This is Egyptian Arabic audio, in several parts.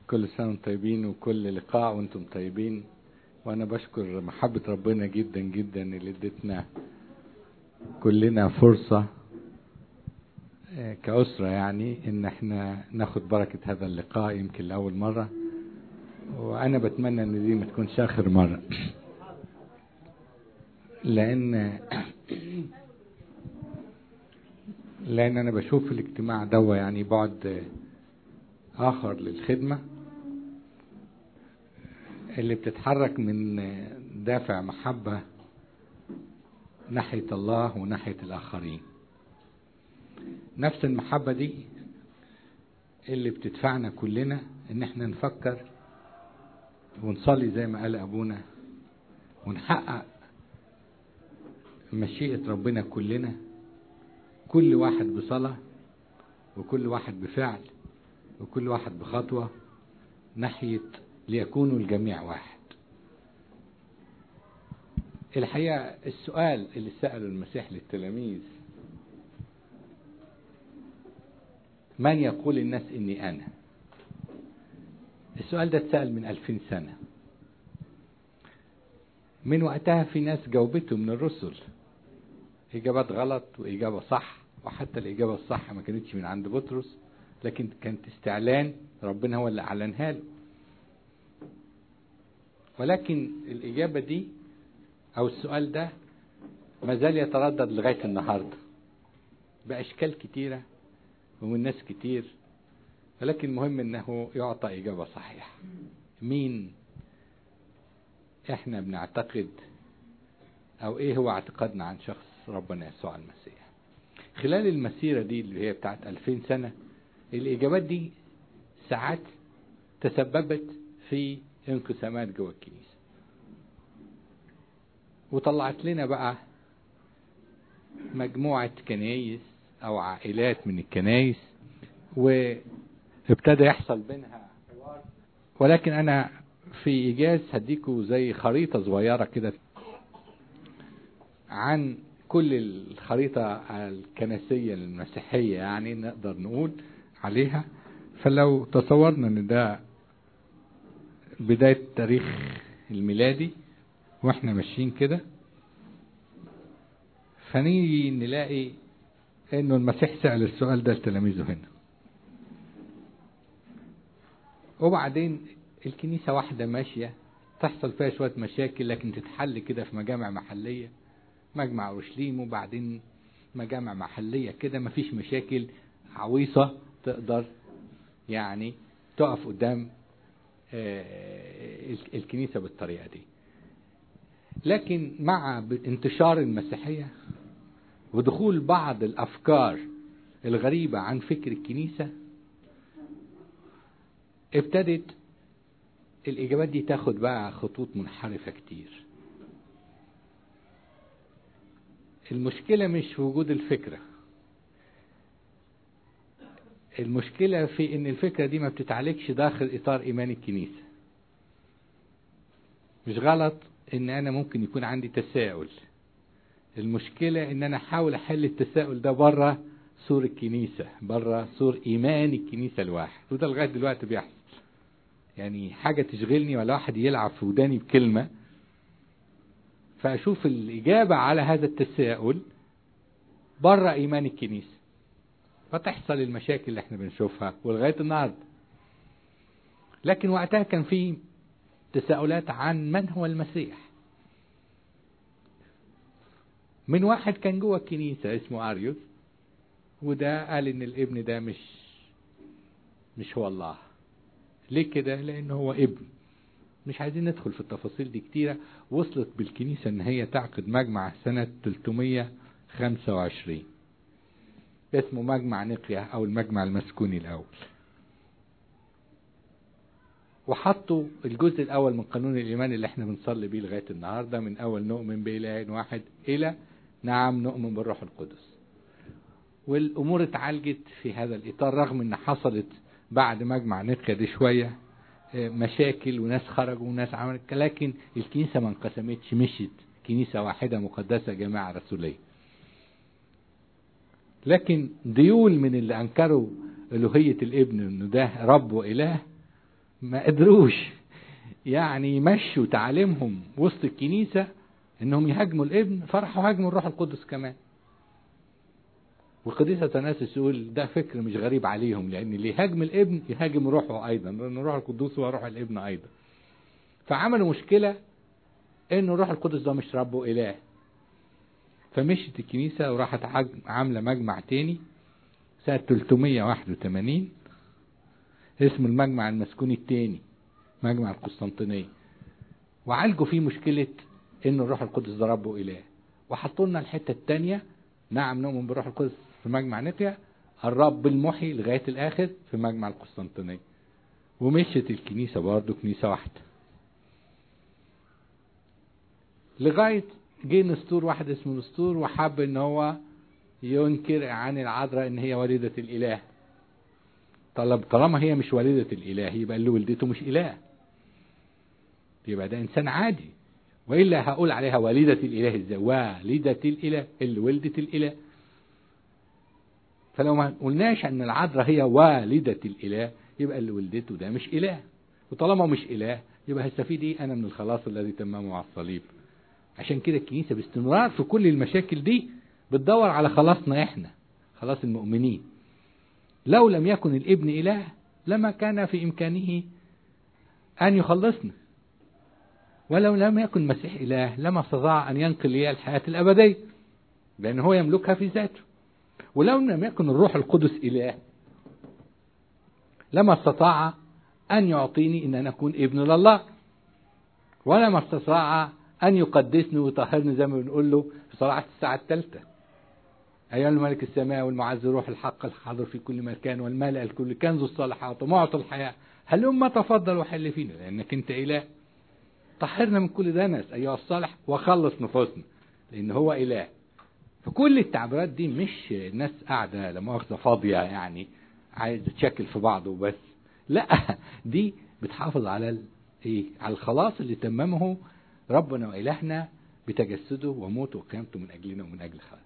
كل سنة وانتم طيبين وكل لقاء وانتم طيبين وانا بشكر محبة ربنا جدا جدا اللي ادتنا كلنا فرصة كأسرة يعني ان احنا ناخد بركة هذا اللقاء يمكن لأول مرة وانا بتمنى ان دي ما تكونش اخر مرة لان لان انا بشوف الاجتماع دوا يعني بعد اخر للخدمة اللي بتتحرك من دافع محبة ناحية الله وناحية الآخرين نفس المحبة دي اللي بتدفعنا كلنا ان احنا نفكر ونصلي زي ما قال ابونا ونحقق مشيئة ربنا كلنا كل واحد بصلاة وكل واحد بفعل وكل واحد بخطوة ناحية ليكونوا الجميع واحد الحقيقة السؤال اللي سأله المسيح للتلاميذ من يقول الناس إني أنا السؤال ده اتسأل من ألفين سنة من وقتها في ناس جاوبته من الرسل إجابات غلط وإجابة صح وحتى الإجابة الصح ما كانتش من عند بطرس لكن كانت استعلان ربنا هو اللي أعلنها له ولكن الإجابة دي أو السؤال ده ما زال يتردد لغاية النهاردة بأشكال كتيرة ومن ناس كتير ولكن المهم انه يعطى اجابة صحيحة مين احنا بنعتقد او ايه هو اعتقادنا عن شخص ربنا يسوع المسيح خلال المسيرة دي اللي هي بتاعت ألفين سنة الإجابات دي ساعات تسببت في انقسامات جوه الكنيسة وطلعت لنا بقى مجموعة كنايس أو عائلات من الكنايس وابتدى يحصل بينها حوار ولكن أنا في إيجاز هديكوا زي خريطة صغيرة كده عن كل الخريطة الكنسية المسيحية يعني نقدر نقول عليها فلو تصورنا ان ده بداية التاريخ الميلادي واحنا ماشيين كده فنيجي نلاقي انه المسيح سأل السؤال ده لتلاميذه هنا وبعدين الكنيسة واحدة ماشية تحصل فيها شوية مشاكل لكن تتحل كده في مجامع محلية مجمع أورشليم وبعدين مجامع محلية كده مفيش مشاكل عويصة تقدر يعني تقف قدام الكنيسة بالطريقة دي لكن مع انتشار المسيحية ودخول بعض الأفكار الغريبة عن فكر الكنيسة ابتدت الإجابات دي تاخد بقى خطوط منحرفة كتير المشكلة مش في وجود الفكرة المشكلة في ان الفكرة دي ما بتتعالجش داخل اطار ايمان الكنيسة مش غلط ان انا ممكن يكون عندي تساؤل المشكلة ان انا احاول احل التساؤل ده بره سور الكنيسة بره سور ايمان الكنيسة الواحد وده لغاية دلوقتي بيحصل يعني حاجة تشغلني ولا واحد يلعب في وداني بكلمة فاشوف الاجابة على هذا التساؤل بره ايمان الكنيسة فتحصل المشاكل اللي احنا بنشوفها ولغاية النهاردة لكن وقتها كان في تساؤلات عن من هو المسيح من واحد كان جوه الكنيسة اسمه أريوس وده قال ان الابن ده مش مش هو الله ليه كده لانه هو ابن مش عايزين ندخل في التفاصيل دي كتيرة وصلت بالكنيسة ان هي تعقد مجمع سنة 325 اسمه مجمع نقيا او المجمع المسكوني الاول وحطوا الجزء الاول من قانون الايمان اللي احنا بنصلي بيه لغايه النهارده من اول نؤمن باله واحد الى نعم نؤمن بالروح القدس والامور اتعالجت في هذا الاطار رغم ان حصلت بعد مجمع نقيا دي شويه مشاكل وناس خرجوا وناس عملت لكن الكنيسه ما انقسمتش مشيت كنيسه واحده مقدسه جماعه رسوليه لكن ديول من اللي انكروا الوهيه الابن انه ده رب واله ما قدروش يعني يمشوا تعاليمهم وسط الكنيسة انهم يهاجموا الابن فرحوا هاجموا الروح القدس كمان والقديس اثناسيس يقول ده فكر مش غريب عليهم لان اللي يهاجم الابن يهاجم روحه ايضا لان الروح القدس هو روح الابن ايضا فعملوا مشكلة ان الروح القدس ده مش رب واله فمشيت الكنيسة وراحت عاملة مجمع تاني سنة 381 اسمه المجمع المسكوني التاني مجمع القسطنطينية وعالجوا فيه مشكلة ان الروح القدس ده رب واله وحطوا لنا الحتة التانية نعم نؤمن بالروح القدس في مجمع نقيا الرب المحي لغاية الآخر في مجمع القسطنطينية ومشيت الكنيسة برضه كنيسة واحدة لغاية جه نستور واحد اسمه نستور وحب ان هو ينكر عن العذراء ان هي والدة الاله طلب طالما هي مش والدة الاله يبقى اللي ولدته مش اله يبقى ده انسان عادي والا هقول عليها والدة الاله ازاي والدة الاله اللي ولدت الاله فلو ما قلناش ان العذراء هي والدة الاله يبقى اللي ولدته ده مش اله وطالما مش اله يبقى هستفيد ايه انا من الخلاص الذي تممه على الصليب عشان كده الكنيسة باستمرار في كل المشاكل دي بتدور على خلاصنا احنا خلاص المؤمنين لو لم يكن الابن اله لما كان في امكانه ان يخلصنا ولو لم يكن المسيح اله لما استطاع ان ينقل لي الحياة الابدية لان هو يملكها في ذاته ولو لم يكن الروح القدس اله لما استطاع ان يعطيني ان انا اكون ابن لله ولما استطاع أن يقدسني ويطهرني زي ما بنقول له في صلاة الساعة الثالثة أيها الملك السماء والمعز روح الحق الحاضر في كل مكان والملأ الكل كنز الصالحات ومعطي الحياة هلما تفضل وحل فينا لأنك أنت إله طهرنا من كل دنس أيها الصالح وخلص نفوسنا لأن هو إله فكل التعبيرات دي مش ناس قاعدة لا مؤاخذة فاضية يعني عايز تشكل في بعض وبس لا دي بتحافظ على ايه على الخلاص اللي تممه ربنا وإلهنا بتجسده وموته وقيامته من أجلنا ومن أجل خلق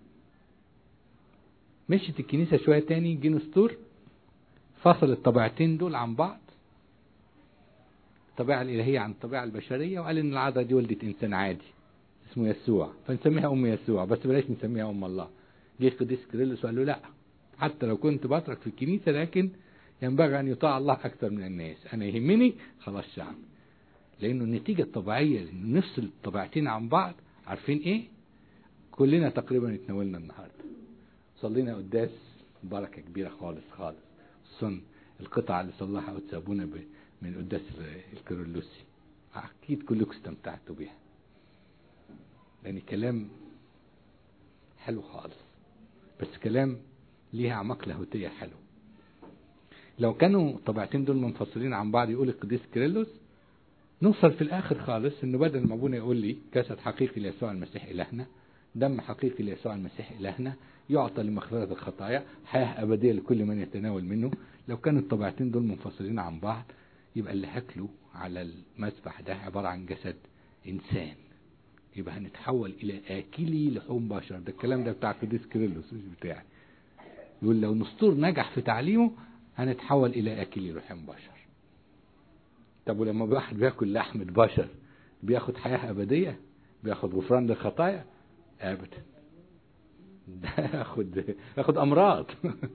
مشيت الكنيسة شوية تاني جه نستور فصل الطبيعتين دول عن بعض الطبيعة الإلهية عن الطبيعة البشرية وقال إن العذراء دي ولدت إنسان عادي اسمه يسوع فنسميها أم يسوع بس بلاش نسميها أم الله جه القديس كيرلس وقال له لا حتى لو كنت بترك في الكنيسة لكن ينبغي أن يطاع الله أكثر من الناس أنا يهمني خلاص شعب لأنه النتيجة الطبيعية إن نفصل الطبيعتين عن بعض عارفين إيه؟ كلنا تقريبا اتناولنا النهاردة صلينا قداس بركة كبيرة خالص خالص خصوصا القطعة اللي صلحها وتسابونا من قداس الكيرلسي أكيد كلكم استمتعتوا بيها لأن كلام حلو خالص بس كلام ليها أعماق لاهوتية حلو لو كانوا الطبيعتين دول منفصلين عن بعض يقول القديس كيرلس نوصل في الاخر خالص انه بدل ما ابونا يقول لي جسد حقيقي ليسوع المسيح الهنا دم حقيقي ليسوع المسيح الهنا يعطى لمغفرة الخطايا حياة أبدية لكل من يتناول منه لو كانوا الطبيعتين دول منفصلين عن بعض يبقى اللي هاكله على المذبح ده عبارة عن جسد إنسان يبقى هنتحول إلى آكلي لحوم بشر ده الكلام ده بتاع قديس كيرلس مش بتاعي يقول لو نسطور نجح في تعليمه هنتحول إلى آكلي لحوم بشر طب ولما واحد بياكل لحمة بشر بياخد حياة أبدية بياخد غفران للخطايا أبدا ده ياخد ياخد أمراض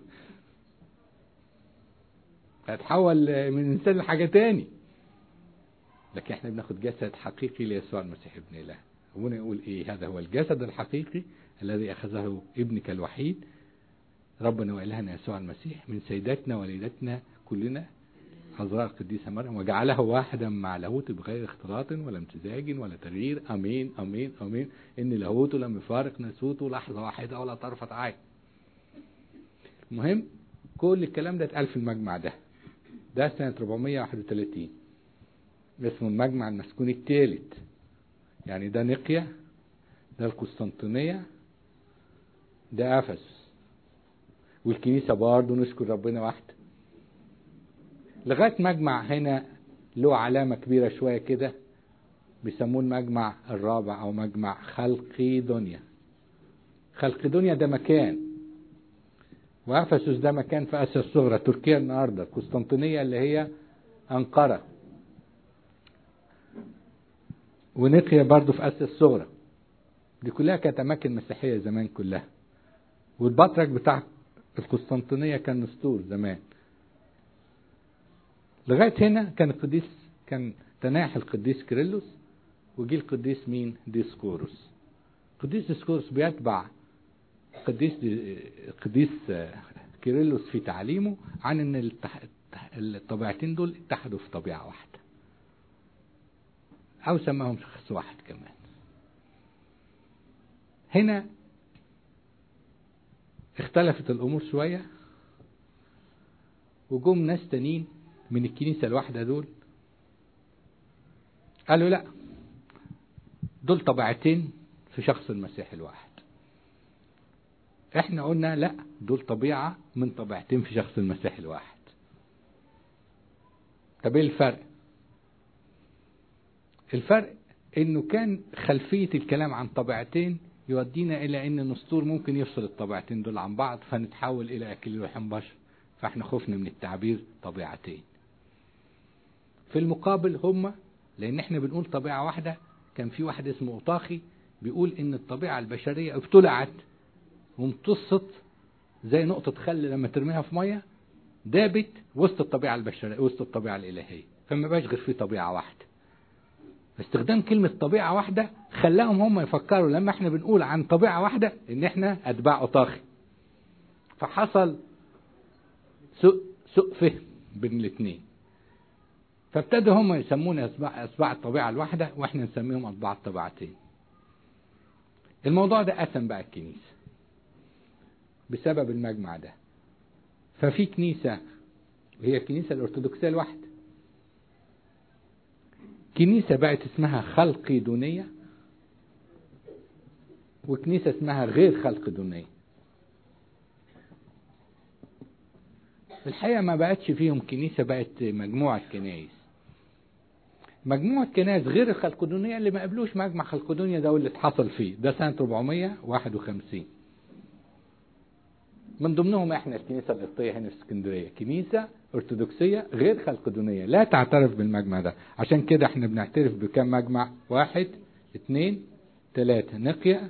هتحول من إنسان لحاجة تاني لكن احنا بناخد جسد حقيقي ليسوع المسيح ابن الله هنا يقول ايه هذا هو الجسد الحقيقي الذي اخذه ابنك الوحيد ربنا والهنا يسوع المسيح من سيداتنا وليدتنا كلنا عذراء القديسة مريم وجعله واحدا مع لاهوت بغير اختلاط ولا امتزاج ولا تغيير امين امين امين ان لاهوته لم يفارق نسوته لحظة واحدة ولا طرفة عين المهم كل الكلام ده اتقال في المجمع ده ده سنة 431 اسمه المجمع المسكوني الثالث يعني ده نقيا ده القسطنطينية ده افسس والكنيسة برضه نشكر ربنا واحدة لغاية مجمع هنا له علامة كبيرة شوية كده بيسموه المجمع الرابع أو مجمع خلقي دنيا خلقي دنيا ده مكان وأفسس ده مكان في آسيا الصغرى تركيا النهاردة القسطنطينية اللي هي أنقرة ونقيا برضو في آسيا الصغرى دي كلها كانت أماكن مسيحية زمان كلها والبطرك بتاع القسطنطينية كان نسطور زمان لغاية هنا كان القديس كان تناحي القديس كيرلس وجي القديس مين ديسكوروس قديس ديسكوروس بيتبع قديس قديس كيرلس في تعليمه عن ان الطبيعتين دول اتحدوا في طبيعة واحدة او سماهم شخص واحد كمان هنا اختلفت الامور شوية وجم ناس تانيين من الكنيسة الواحدة دول قالوا لا دول طبيعتين في شخص المسيح الواحد احنا قلنا لا دول طبيعة من طبيعتين في شخص المسيح الواحد طب ايه الفرق الفرق انه كان خلفية الكلام عن طبيعتين يودينا الى ان النسطور ممكن يفصل الطبيعتين دول عن بعض فنتحول الى اكل لحم بشر فاحنا خفنا من التعبير طبيعتين في المقابل هما لان احنا بنقول طبيعة واحدة كان في واحد اسمه اوطاخي بيقول ان الطبيعة البشرية ابتلعت وامتصت زي نقطة خل لما ترميها في مية دابت وسط الطبيعة البشرية وسط الطبيعة الإلهية فما بقاش غير في طبيعة واحدة استخدام كلمة طبيعة واحدة خلاهم هم يفكروا لما احنا بنقول عن طبيعة واحدة ان احنا اتباع اوطاخي فحصل سوء سوء فهم بين الاثنين فابتدوا هم يسمونا أتباع أتباع الطبيعة الواحدة وإحنا نسميهم أتباع الطبيعتين. الموضوع ده قسم بقى الكنيسة بسبب المجمع ده. ففي كنيسة هي الكنيسة الأرثوذكسية الواحدة. كنيسة بقت اسمها خلقيدونية وكنيسة اسمها غير خلقيدونية. الحقيقة ما بقتش فيهم كنيسة بقت مجموعة كنايس مجموعة كنائس غير الخلقدونية اللي ما قبلوش مجمع خلقدونيا ده واللي اتحصل فيه ده سنة 451 من ضمنهم احنا الكنيسة القبطية هنا في اسكندرية كنيسة ارثوذكسية غير خلقدونية لا تعترف بالمجمع ده عشان كده احنا بنعترف بكم مجمع واحد اثنين ثلاثة نقيا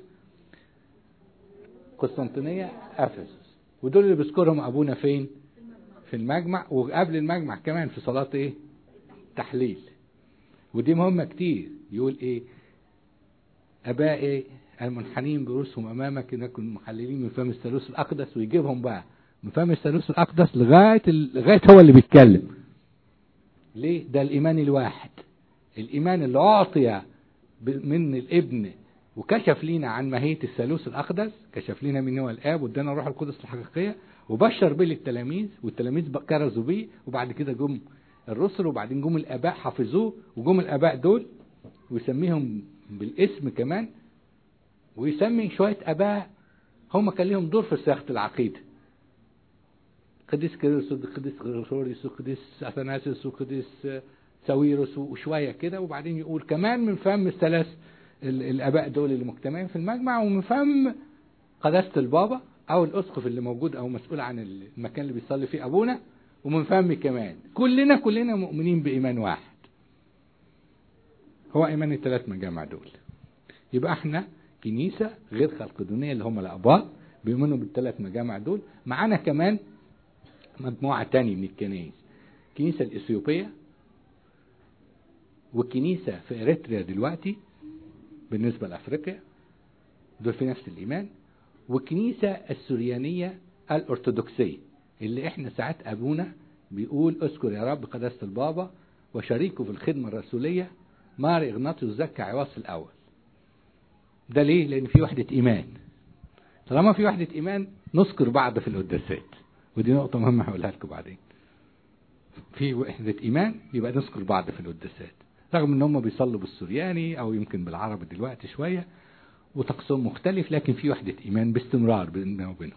قسطنطينية افسس ودول اللي بيذكرهم ابونا فين في المجمع وقبل المجمع كمان في صلاة ايه تحليل ودي مهمة كتير يقول ايه ابائي المنحنين برؤوسهم امامك نكون محللين من فم الثالوث الاقدس ويجيبهم بقى من فم الثالوث الاقدس لغاية لغاية هو اللي بيتكلم ليه ده الايمان الواحد الايمان اللي اعطي من الابن وكشف لينا عن ماهية الثالوث الأقدس كشف لنا من هو الآب وادانا الروح القدس الحقيقية وبشر به للتلاميذ والتلاميذ كرزوا بيه وبعد كده جم الرسل وبعدين جم الآباء حفظوه وجم الآباء دول ويسميهم بالاسم كمان ويسمي شوية آباء هم كان لهم دور في صياغة العقيدة قديس كيرلس وقديس غرغوريوس وقديس أثناسيوس وقديس ساويروس وشوية كده وبعدين يقول كمان من فم الثلاث الاباء دول اللي مجتمعين في المجمع ومن فم قداسه البابا او الاسقف اللي موجود او مسؤول عن المكان اللي بيصلي فيه ابونا ومن فمي كمان كلنا كلنا مؤمنين بايمان واحد هو ايمان الثلاث مجامع دول يبقى احنا كنيسه غير خلقدونيه اللي هم الاباء بيؤمنوا بالثلاث مجامع دول معانا كمان مجموعه تانية من الكنائس الكنيسه الاثيوبيه والكنيسه في اريتريا دلوقتي بالنسبة لأفريقيا دول في نفس الإيمان والكنيسة السريانية الأرثوذكسية اللي إحنا ساعات أبونا بيقول اذكر يا رب قداسة البابا وشريكه في الخدمة الرسولية مار إغناطيوس زكا عواص الأول ده ليه؟ لأن في وحدة إيمان طالما في وحدة إيمان نذكر بعض في القداسات ودي نقطة مهمة هقولها لكم بعدين في وحدة إيمان يبقى نذكر بعض في القداسات رغم ان هم بيصلوا بالسورياني او يمكن بالعربي دلوقتي شوية وطقسهم مختلف لكن في وحدة ايمان باستمرار بيننا وبينهم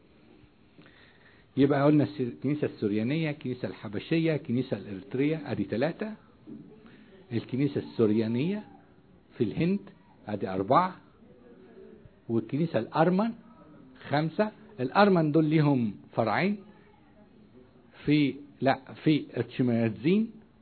يبقى قلنا الكنيسة السوريانية الكنيسة الحبشية الكنيسة الاريترية ادي ثلاثة الكنيسة السوريانية في الهند ادي اربعة والكنيسة الارمن خمسة الارمن دول ليهم فرعين في لا في اتشميادزين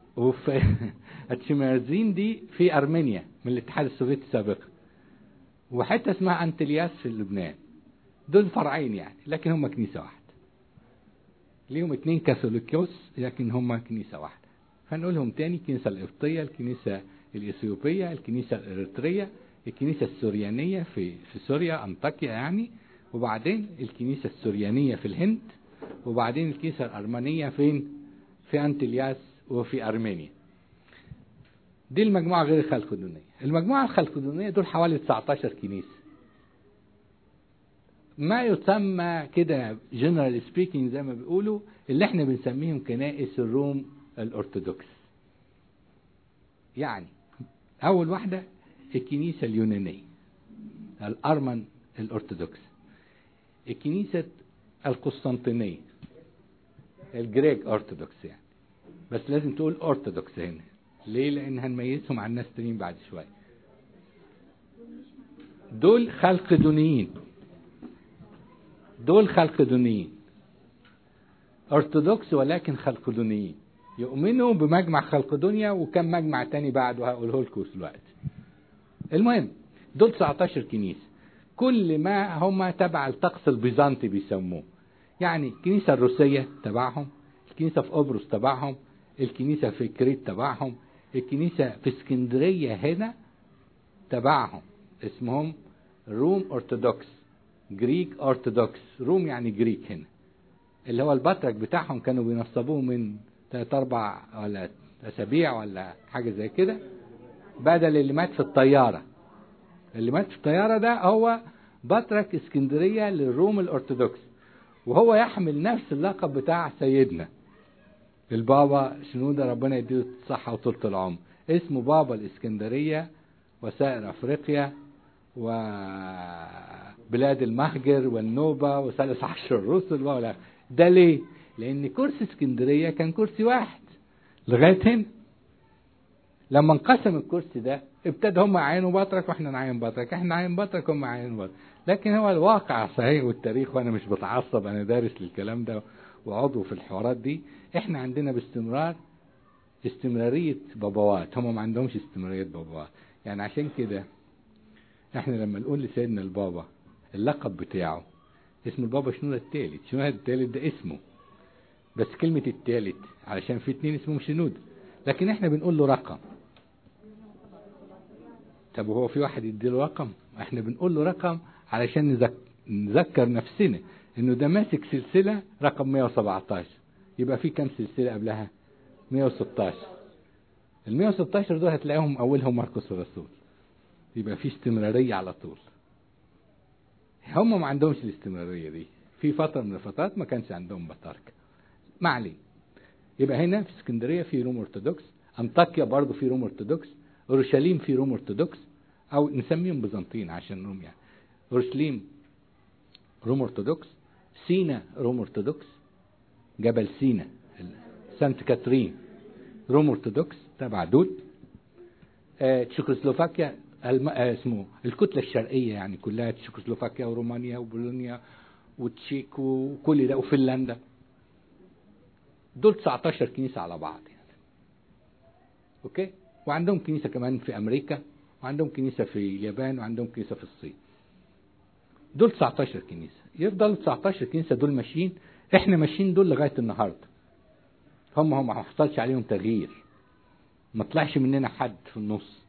وفي اتشمازين دي في ارمينيا من الاتحاد السوفيتي سابقا وحته اسمها انتلياس في لبنان دول فرعين يعني لكن هم كنيسه واحده ليهم اتنين كاثوليكيوس لكن هم كنيسه واحده فنقولهم تاني الكنيسه القبطيه الكنيسه الاثيوبيه الكنيسه الاريتريه الكنيسه السوريانيه في في سوريا انطاكيا يعني وبعدين الكنيسه السوريانيه في الهند وبعدين الكنيسه الارمنيه فين في انتلياس وفي ارمينيا دي المجموعه غير الخلقدونيه المجموعه الخلقدونيه دول حوالي 19 كنيسه ما يسمى كده جنرال سبيكينج زي ما بيقولوا اللي احنا بنسميهم كنائس الروم الارثوذكس يعني اول واحده الكنيسه اليونانيه الارمن الارثوذكس الكنيسه القسطنطينيه الجريك ارثوذكس يعني بس لازم تقول ارثوذكس هنا ليه لان هنميزهم عن ناس تانيين بعد شويه دول خلق دونيين دول خلق دونيين ارثوذكس ولكن خلق دونيين يؤمنوا بمجمع خلق دنيا وكم مجمع تاني بعده هقوله لكم دلوقتي المهم دول 19 كنيسه كل ما هم تبع الطقس البيزنطي بيسموه يعني الكنيسه الروسيه تبعهم الكنيسه في قبرص تبعهم الكنيسه في كريت تبعهم الكنيسه في اسكندريه هنا تبعهم اسمهم روم ارثوذكس جريك ارثوذكس روم يعني جريك هنا اللي هو البطرك بتاعهم كانوا بينصبوه من ثلاث اربع ولا اسابيع ولا حاجه زي كده بدل اللي مات في الطياره اللي مات في الطياره ده هو بطرك اسكندريه للروم الارثوذكس وهو يحمل نفس اللقب بتاع سيدنا البابا شنودة ربنا يديله الصحة وطولة العمر اسمه بابا الإسكندرية وسائر أفريقيا وبلاد المهجر والنوبة وثالث عشر الرسل ولا ده ليه؟ لأن كرسي اسكندرية كان كرسي واحد لغاية هنا لما انقسم الكرسي ده ابتدى هم يعينوا بطرك واحنا نعين بطرك احنا نعين بطرك هم يعينوا بطرك لكن هو الواقع صحيح والتاريخ وانا مش بتعصب انا دارس للكلام ده وعضو في الحوارات دي احنا عندنا باستمرار استمرارية بابوات هم ما عندهمش استمرارية بابوات يعني عشان كده احنا لما نقول لسيدنا البابا اللقب بتاعه اسم البابا شنودة التالت شنودة التالت ده اسمه بس كلمة التالت علشان في اتنين اسمهم شنودة لكن احنا بنقول له رقم طب وهو في واحد يديله رقم احنا بنقول له رقم علشان نذك... نذكر نفسنا انه ده ماسك سلسلة رقم 117 يبقى في كام سلسلة قبلها 116 ال 116 دول هتلاقيهم اولهم مرقس الرسول يبقى في استمرارية على طول هم ما عندهمش الاستمرارية دي في فترة من الفترات ما كانش عندهم بطاركة ما عليه يبقى هنا في اسكندرية في روم ارثوذكس انطاكيا برضه في روم ارثوذكس اورشليم في روم ارثوذكس او نسميهم بيزنطيين عشان روم يعني اورشليم روم ارثوذكس سينا روم ارثوذكس جبل سينا سانت كاترين روم ارثوذكس تبع دول آه تشيكوسلوفاكيا الم... آه اسمه الكتلة الشرقية يعني كلها تشيكوسلوفاكيا ورومانيا وبولونيا وتشيك وكل ده وفنلندا دول 19 كنيسة على بعض يعني. اوكي وعندهم كنيسة كمان في امريكا وعندهم كنيسة في اليابان وعندهم كنيسة في الصين دول 19 كنيسة يفضل 19 كنيسة دول ماشيين احنا ماشيين دول لغاية النهاردة هم هم ما حصلش عليهم تغيير ما طلعش مننا حد في النص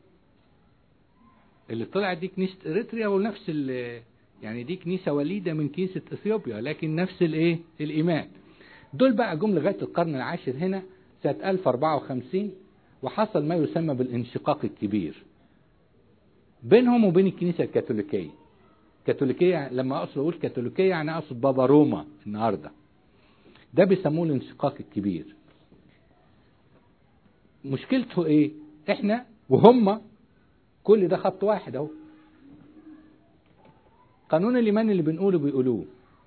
اللي طلع دي كنيسة اريتريا ونفس يعني دي كنيسة وليدة من كنيسة اثيوبيا لكن نفس الايه الايمان دول بقى جم لغاية القرن العاشر هنا سنة 1054 وحصل ما يسمى بالانشقاق الكبير بينهم وبين الكنيسة الكاثوليكية كاثوليكية لما أقصد أقول كاثوليكية يعني أقصد بابا روما النهاردة ده بيسموه الانشقاق الكبير مشكلته إيه؟ إحنا وهم كل ده خط واحد أهو قانون الإيمان اللي بنقوله بيقولوه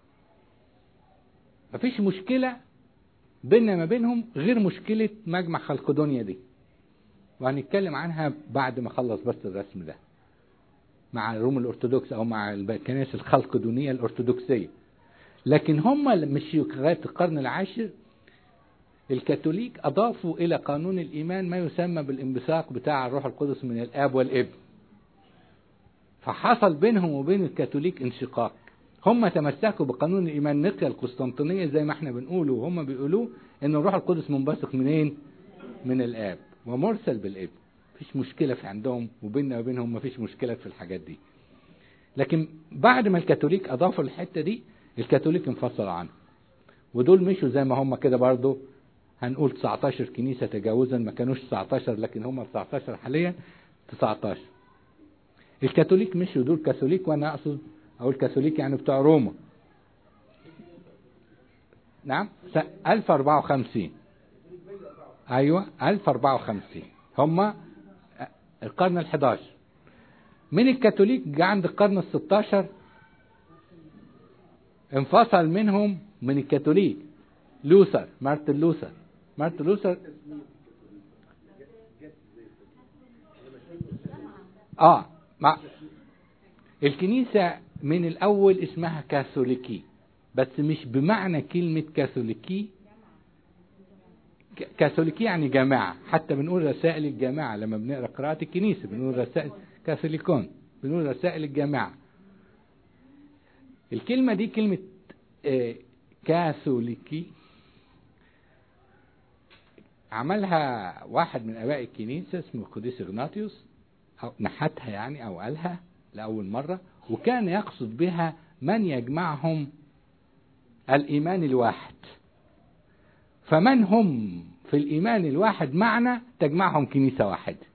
مفيش مشكلة بيننا ما بينهم غير مشكلة مجمع خلقدونيا دي وهنتكلم عنها بعد ما اخلص بس الرسم ده مع الروم الارثوذكس او مع الكنائس الخلقدونيه الارثوذكسيه لكن هم مش لغايه القرن العاشر الكاثوليك أضافوا إلى قانون الإيمان ما يسمى بالانبثاق بتاع الروح القدس من الآب والابن فحصل بينهم وبين الكاثوليك انشقاق هم تمسكوا بقانون الإيمان نقيا القسطنطينية زي ما احنا بنقوله وهم بيقولوا إن الروح القدس منبثق منين؟ من الآب ومرسل بالابن مفيش مشكلة في عندهم وبيننا وبينهم مفيش مشكلة في الحاجات دي لكن بعد ما الكاثوليك أضافوا الحتة دي الكاثوليك انفصل عنه ودول مشوا زي ما هم كده برضه هنقول 19 كنيسة تجاوزا ما كانوش 19 لكن هم 19 حاليا 19 الكاثوليك مشوا دول كاثوليك وانا اقصد اقول كاثوليك يعني بتوع روما نعم 1054 ايوه 1054 هم القرن ال11 من الكاثوليك جه عند القرن ال16 انفصل منهم من الكاثوليك لوثر مارتن لوثر مارتن لوثر اه مع الكنيسة من الأول اسمها كاثوليكي بس مش بمعنى كلمة كاثوليكي كاثوليكي يعني جماعة حتى بنقول رسائل الجماعة لما بنقرأ قراءة الكنيسة بنقول رسائل كاثوليكون بنقول رسائل الجماعة الكلمة دي كلمة آه كاثوليكي عملها واحد من اباء الكنيسه اسمه القديس اغناطيوس او نحتها يعني او قالها لاول مره وكان يقصد بها من يجمعهم الايمان الواحد فمن هم في الايمان الواحد معنا تجمعهم كنيسه واحده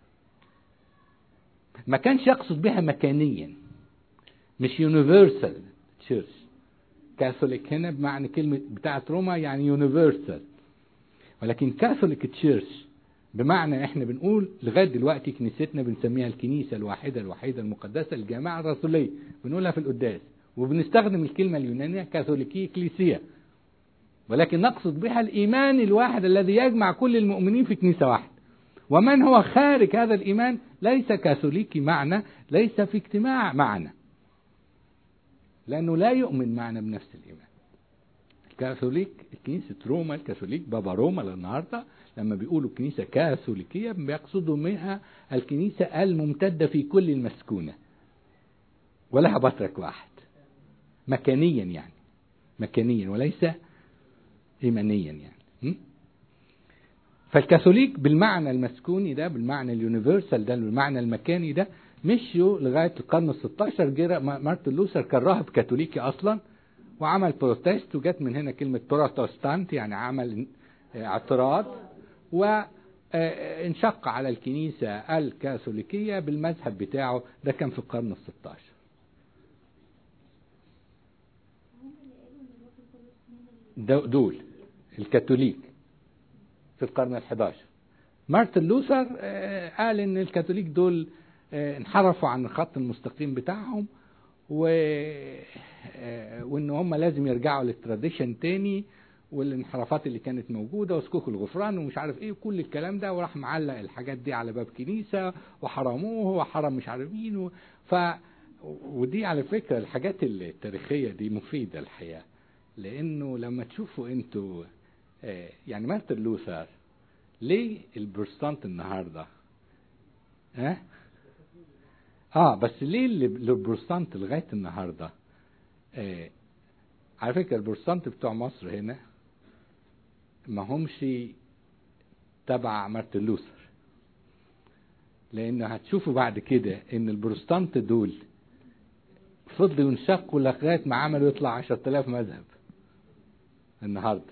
ما كانش يقصد بها مكانيا مش يونيفرسال تشيرش كاثوليك هنا بمعنى كلمه بتاعت روما يعني يونيفرسال ولكن كاثوليك تشيرش بمعنى احنا بنقول لغايه دلوقتي كنيستنا بنسميها الكنيسه الواحده الوحيده المقدسه الجامعه الرسوليه بنقولها في القداس وبنستخدم الكلمه اليونانيه كاثوليكي اكليسيا ولكن نقصد بها الايمان الواحد الذي يجمع كل المؤمنين في كنيسه واحده ومن هو خارج هذا الايمان ليس كاثوليكي معنا ليس في اجتماع معنا لانه لا يؤمن معنا بنفس الايمان الكاثوليك كنيسة روما الكاثوليك بابا روما النهاردة لما بيقولوا كنيسة كاثوليكية بيقصدوا منها الكنيسة الممتدة في كل المسكونة ولها بطرك واحد مكانيا يعني مكانيا وليس إيمانيا يعني فالكاثوليك بالمعنى المسكوني ده بالمعنى اليونيفرسال ده بالمعنى المكاني ده مشوا لغاية القرن ال16 جرى مارتن لوثر كان راهب كاثوليكي أصلا وعمل بروتست وجت من هنا كلمة بروتستانت يعني عمل اعتراض وانشق على الكنيسة الكاثوليكية بالمذهب بتاعه ده كان في القرن الستاشر دول الكاثوليك في القرن الحداشر مارتن لوثر قال ان الكاثوليك دول انحرفوا عن الخط المستقيم بتاعهم و... وان هم لازم يرجعوا للتراديشن تاني والانحرافات اللي كانت موجوده وسكوك الغفران ومش عارف ايه وكل الكلام ده وراح معلق الحاجات دي على باب كنيسه وحرموه وحرم مش عارف مين و... ف ودي على فكره الحاجات التاريخيه دي مفيده الحقيقه لانه لما تشوفوا انتوا يعني مارتن لوثر ليه البروتستانت النهارده ها اه بس ليه البروتستانت لغايه النهارده آه على فكره البروتستانت بتوع مصر هنا ما همش تبع مارتن لوثر لان هتشوفوا بعد كده ان البروتستانت دول فضلوا ينشقوا لغايه ما عملوا يطلع 10000 مذهب النهارده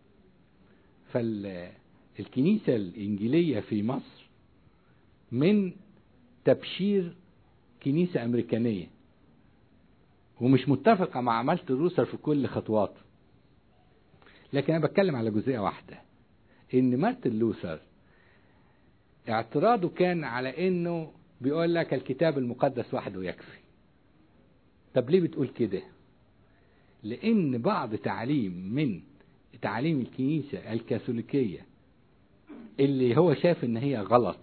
فالكنيسه الانجيليه في مصر من تبشير كنيسة أمريكانية ومش متفقة مع مارتن لوثر في كل خطواته لكن أنا بتكلم على جزئية واحدة إن مارتن لوثر اعتراضه كان على إنه بيقول لك الكتاب المقدس وحده يكفي طب ليه بتقول كده لأن بعض تعليم من تعليم الكنيسة الكاثوليكية اللي هو شاف إن هي غلط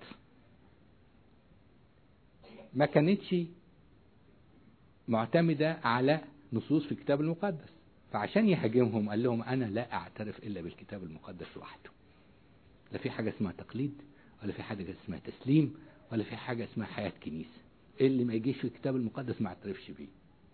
ما كانتش معتمدة على نصوص في الكتاب المقدس فعشان يهاجمهم قال لهم أنا لا أعترف إلا بالكتاب المقدس وحده لا في حاجة اسمها تقليد ولا في حاجة اسمها تسليم ولا في حاجة اسمها حياة كنيسة اللي ما يجيش في الكتاب المقدس ما اعترفش بيه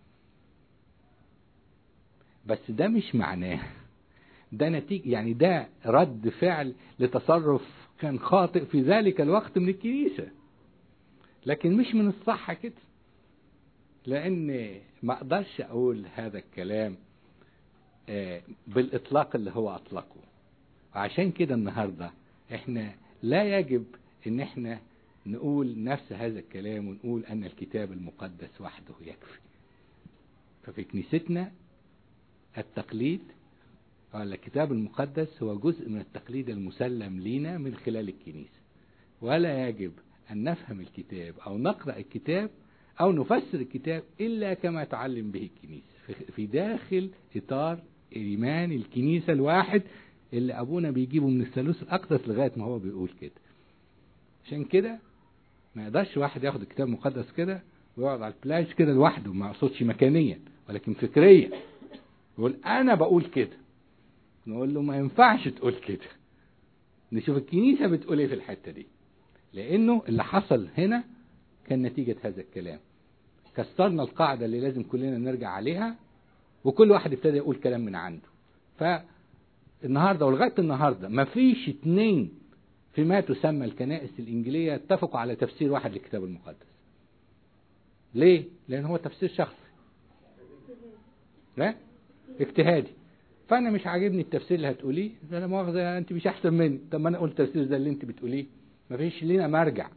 بس ده مش معناه ده نتيجة يعني ده رد فعل لتصرف كان خاطئ في ذلك الوقت من الكنيسة لكن مش من الصح كده لأن ما أقدرش أقول هذا الكلام بالإطلاق اللي هو أطلقه وعشان كده النهاردة إحنا لا يجب إن إحنا نقول نفس هذا الكلام ونقول أن الكتاب المقدس وحده يكفي ففي كنيستنا التقليد قال الكتاب المقدس هو جزء من التقليد المسلم لينا من خلال الكنيسة ولا يجب أن نفهم الكتاب أو نقرأ الكتاب أو نفسر الكتاب إلا كما تعلم به الكنيسة في داخل إطار إيمان الكنيسة الواحد اللي أبونا بيجيبه من الثالوث الأقدس لغاية ما هو بيقول كده عشان كده ما يقدرش واحد ياخد الكتاب المقدس كده ويقعد على البلاج كده لوحده ما اقصدش مكانيا ولكن فكريا يقول انا بقول كده نقول له ما ينفعش تقول كده نشوف الكنيسه بتقول ايه في الحته دي لانه اللي حصل هنا كان نتيجه هذا الكلام كسرنا القاعده اللي لازم كلنا نرجع عليها وكل واحد ابتدى يقول كلام من عنده فالنهارده ولغايه النهارده ما فيش اتنين فيما تسمى الكنائس الإنجيلية اتفقوا على تفسير واحد للكتاب المقدس ليه؟ لأن هو تفسير شخصي لا؟ اجتهادي فأنا مش عاجبني التفسير اللي هتقوليه لا مؤاخذة أنت مش أحسن مني طب ما أنا أقول التفسير ده اللي أنت بتقوليه مفيش لينا مرجع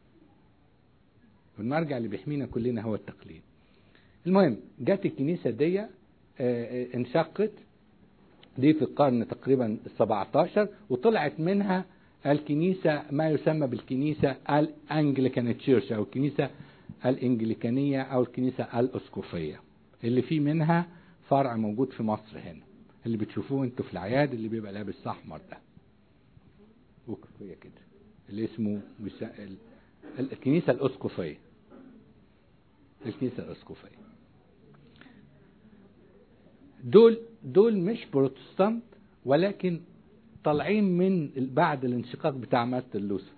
والمرجع اللي بيحمينا كلنا هو التقليد المهم جت الكنيسة دي انشقت دي في القرن تقريبا السبعتاشر وطلعت منها الكنيسة ما يسمى بالكنيسة الأنجليكان تشيرش أو الكنيسة الإنجليكانية أو الكنيسة الأسقفية اللي في منها فرع موجود في مصر هنا اللي بتشوفوه انتوا في العياد اللي بيبقى لابس أحمر ده وكفية كده اللي اسمه الكنيسة الأسقفية الكنيسة الأسقفية دول دول مش بروتستانت ولكن طالعين من بعد الانشقاق بتاع مارتن لوثر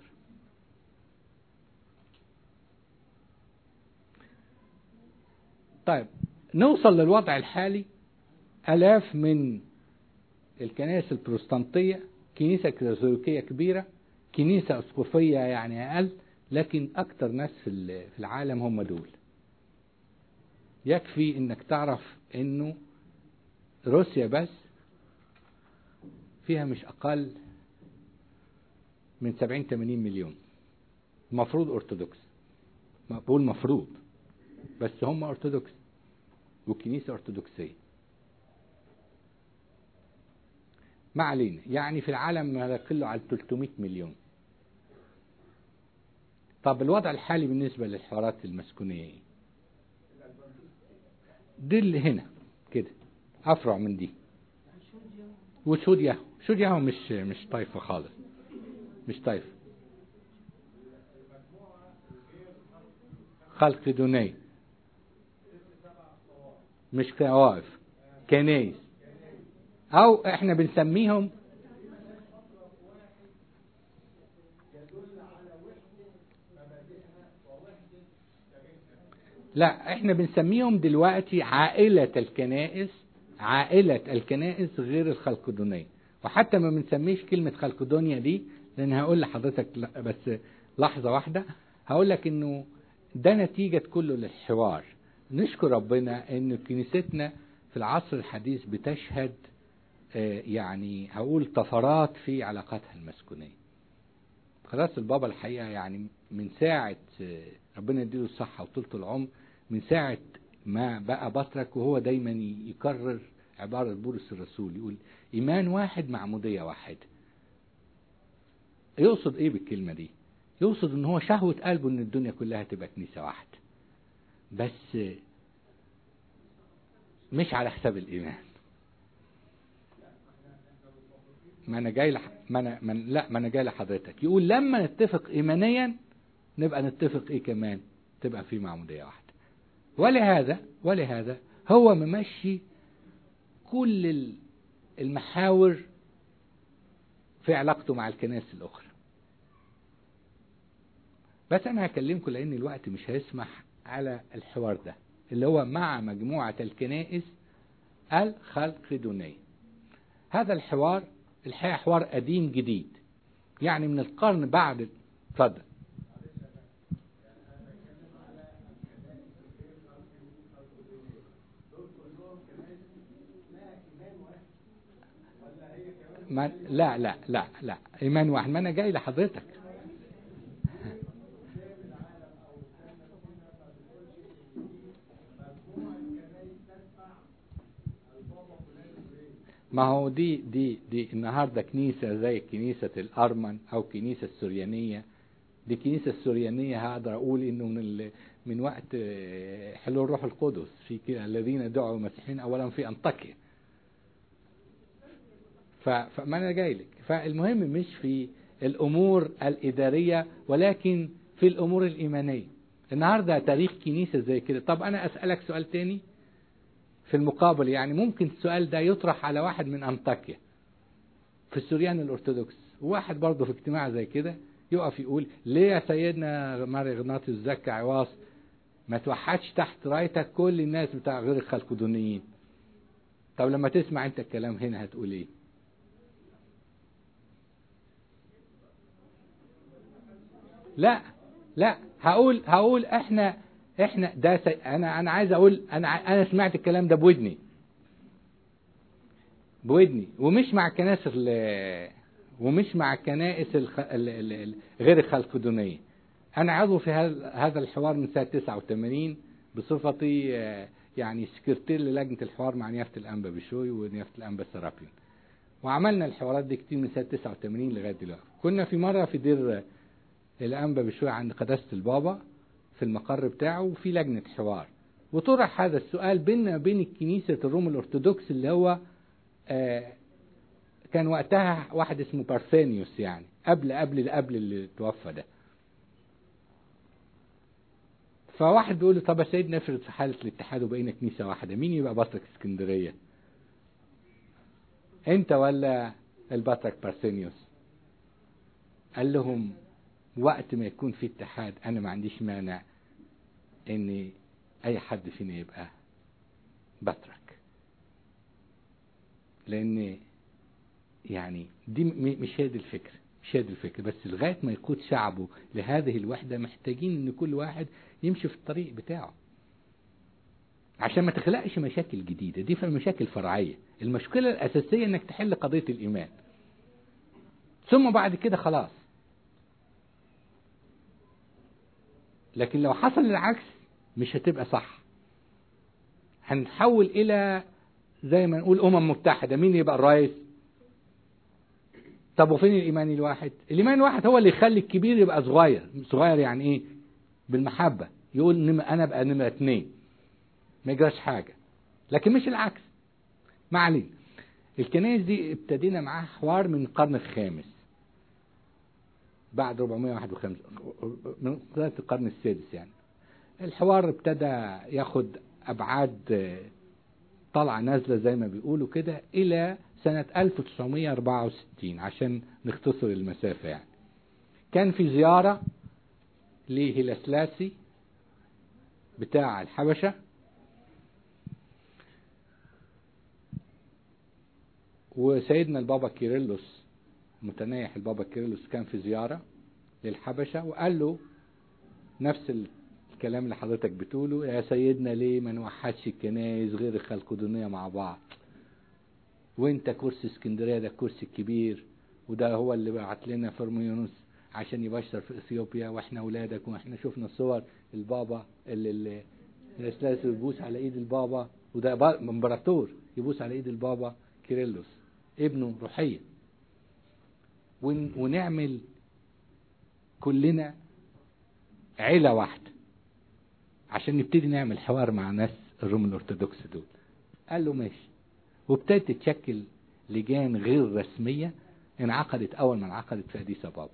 طيب نوصل للوضع الحالي آلاف من الكنائس البروتستانتية كنيسة كاثوليكية كبيرة كنيسة أسقفية يعني أقل لكن أكتر ناس في العالم هم دول يكفي إنك تعرف إنه روسيا بس فيها مش أقل من 70 80 مليون المفروض أرثوذكس بقول مفروض بس هم أرثوذكس والكنيسة أرثوذكسية ما علينا يعني في العالم ما يقل على 300 مليون طب الوضع الحالي بالنسبة للحوارات المسكونية ايه؟ دي اللي هنا كده أفرع من دي وشهود يهو شهود يهو مش مش طايفة خالص مش طايفة خلق دوني مش طوائف كنايس او احنا بنسميهم لا احنا بنسميهم دلوقتي عائلة الكنائس عائلة الكنائس غير الخلقدونية وحتى ما بنسميش كلمة خلقدونيا دي لان هقول لحضرتك بس لحظة واحدة هقول لك انه ده نتيجة كله للحوار نشكر ربنا ان كنيستنا في العصر الحديث بتشهد يعني هقول طفرات في علاقاتها المسكونية خلاص البابا الحقيقة يعني من ساعة ربنا يديله الصحة وطولة العمر من ساعة ما بقى بطرك وهو دايما يكرر عبارة بولس الرسول يقول إيمان واحد معمودية واحد يقصد إيه بالكلمة دي يقصد إن هو شهوة قلبه إن الدنيا كلها تبقى كنيسة واحدة بس مش على حساب الإيمان ما انا جاي لح... ما انا ما... لا ما انا جاي لحضرتك يقول لما نتفق ايمانيا نبقى نتفق ايه كمان تبقى في معموديه واحده ولهذا ولهذا هو ممشي كل ال- المحاور في علاقته مع الكنائس الأخرى بس أنا هكلمكم لأن الوقت مش هيسمح على الحوار ده اللي هو مع مجموعة الكنائس الخلقدونية هذا الحوار الحقيقة حوار قديم جديد يعني من القرن بعد اتفضل ما لا لا لا لا ايمان واحد ما انا جاي لحضرتك ما هو دي دي دي النهارده كنيسه زي كنيسه الارمن او كنيسه السريانيه دي كنيسه السريانيه هقدر اقول انه من ال... من وقت آه، حلول الروح القدس في كده الذين دعوا مسيحيين اولا في انطاكيا ف... فما انا جاي لك فالمهم مش في الامور الاداريه ولكن في الامور الايمانيه النهارده تاريخ كنيسه زي كده طب انا اسالك سؤال تاني في المقابل يعني ممكن السؤال ده يطرح على واحد من انطاكيا في السوريان الارثوذكس وواحد برضه في اجتماع زي كده يقف يقول ليه يا سيدنا ماري غناطيوس زكي عواص ما توحدش تحت رايتك كل الناس بتاع غير الخلقدونيين طب لما تسمع انت الكلام هنا هتقول ايه لا لا هقول هقول احنا احنا ده سي... انا انا عايز اقول انا ع- انا سمعت الكلام ده بودني بودني ومش مع كنائس ال... ومش مع كنائس الخ... ال... ال... ال... غير الخلقدونيه انا عضو في هذا هذا الحوار من سنه 89 بصفتي آه، يعني سكرتير للجنه الحوار مع نيافه الانبا بشوي ونيافه الانبا سرابيون وعملنا الحوارات دي كتير من سنه 89 لغايه دلوقتي كنا في مره في دير الانبا بشوي عند قداسه البابا في المقر بتاعه وفي لجنه حوار وطرح هذا السؤال بيننا وبين الكنيسه الروم الارثوذكس اللي هو آه، كان وقتها واحد اسمه بارثينيوس يعني قبل قبل قبل اللي توفى ده فواحد بيقول له طب يا سيدنا افرض في حاله الاتحاد وبقينا كنيسه واحده مين يبقى بطرك اسكندريه؟ انت ولا البطرك بارثينيوس؟ قال لهم وقت ما يكون في اتحاد انا ما عنديش مانع ان اي حد فينا يبقى بطرك لان يعني دي م- مش هي دي الفكره مش هي دي الفكره بس لغايه ما يقود شعبه لهذه الوحده محتاجين ان كل واحد يمشي في الطريق بتاعه عشان ما تخلقش مشاكل جديده دي في مشاكل فرعيه المشكله الاساسيه انك تحل قضيه الايمان ثم بعد كده خلاص لكن لو حصل العكس مش هتبقى صح هنتحول الى زي ما نقول امم متحده مين يبقى الرئيس طب وفين الايمان الواحد الايمان الواحد هو اللي يخلي الكبير يبقى صغير صغير يعني ايه بالمحبه يقول نم انا ابقى نمره اتنين ما يجراش حاجه لكن مش العكس ما علينا الكنائس دي ابتدينا معاها حوار من القرن الخامس بعد 451 من بداية القرن السادس يعني الحوار ابتدى ياخد أبعاد طالعة نازلة زي ما بيقولوا كده إلى سنة 1964 عشان نختصر المسافة يعني كان في زيارة لهيلاسلاسي بتاع الحبشة وسيدنا البابا كيرلس متنايح البابا كيرلس كان في زيارة للحبشة وقال له نفس الكلام اللي حضرتك بتقوله يا سيدنا ليه ما نوحدش الكنايس غير الخلقدونية مع بعض وانت كرسي اسكندرية ده الكرسي الكبير وده هو اللي بعت لنا فرميونس عشان يبشر في اثيوبيا واحنا اولادك واحنا شفنا صور البابا اللي, اللي الاسلاس يبوس على ايد البابا وده با- امبراطور يبوس على ايد البابا كيرلس ابنه روحيا ون- ونعمل كلنا عيلة واحدة عشان نبتدي نعمل حوار مع ناس الروم الأرثوذكس دول قال له ماشي وابتدت تتشكل لجان غير رسمية انعقدت أول ما انعقدت في أديس أبابا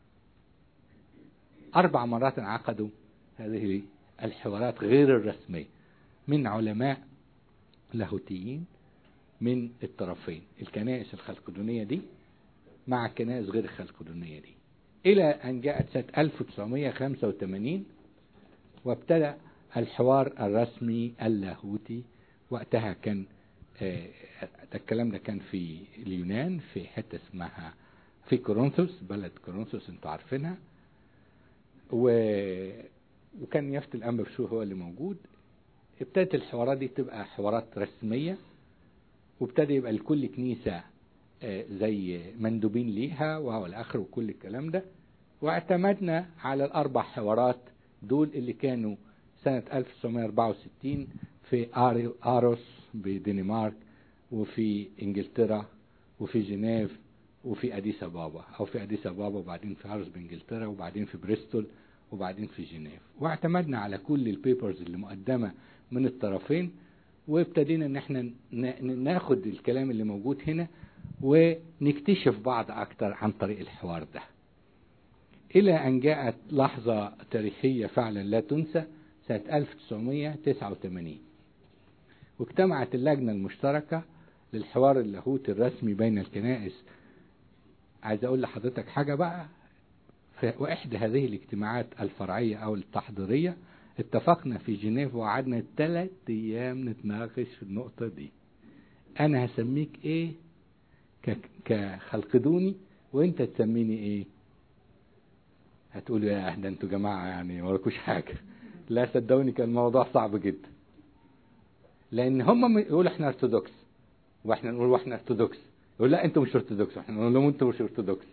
أربع مرات انعقدوا هذه الحوارات غير الرسمية من علماء لاهوتيين من الطرفين الكنائس الخلقدونية دي مع الكنائس غير الخلقدونية دي إلى أن جاءت سنة 1985 وابتدأ الحوار الرسمي اللاهوتي وقتها كان آه، ده الكلام ده كان في اليونان في حتة اسمها في كورنثوس بلد كورنثوس انتوا عارفينها و... وكان يافت الأنبا بشو هو اللي موجود ابتدت الحوارات دي تبقى حوارات رسمية وابتدى يبقى لكل كنيسة آه، زي مندوبين ليها وهو الآخر وكل الكلام ده واعتمدنا على الأربع حوارات دول اللي كانوا سنة 1964 في آري- آروس بدنمارك وفي إنجلترا وفي جنيف وفي أديس أبابا أو في أديس أبابا وبعدين في آروس بإنجلترا وبعدين في بريستول وبعدين في جنيف واعتمدنا على كل البيبرز اللي مقدمة من الطرفين وابتدينا ان احنا ن- ناخد الكلام اللي موجود هنا ونكتشف بعض اكتر عن طريق الحوار ده الى ان جاءت لحظة تاريخية فعلا لا تنسى سنة 1989 واجتمعت اللجنة المشتركة للحوار اللاهوتي الرسمي بين الكنائس عايز اقول لحضرتك حاجة بقى في واحدى هذه الاجتماعات الفرعية او التحضيرية اتفقنا في جنيف وقعدنا ثلاث ايام نتناقش في النقطة دي انا هسميك ايه ك- كخلقدوني وانت تسميني ايه هتقولوا يا ده انتوا جماعة يعني ما وراكوش حاجة لا صدقوني كان الموضوع صعب جدا لان هم يقولوا احنا ارثوذكس واحنا نقول واحنا ارثوذكس يقول لا انتوا مش ارثوذكس واحنا نقول لهم انتوا مش ارثوذكس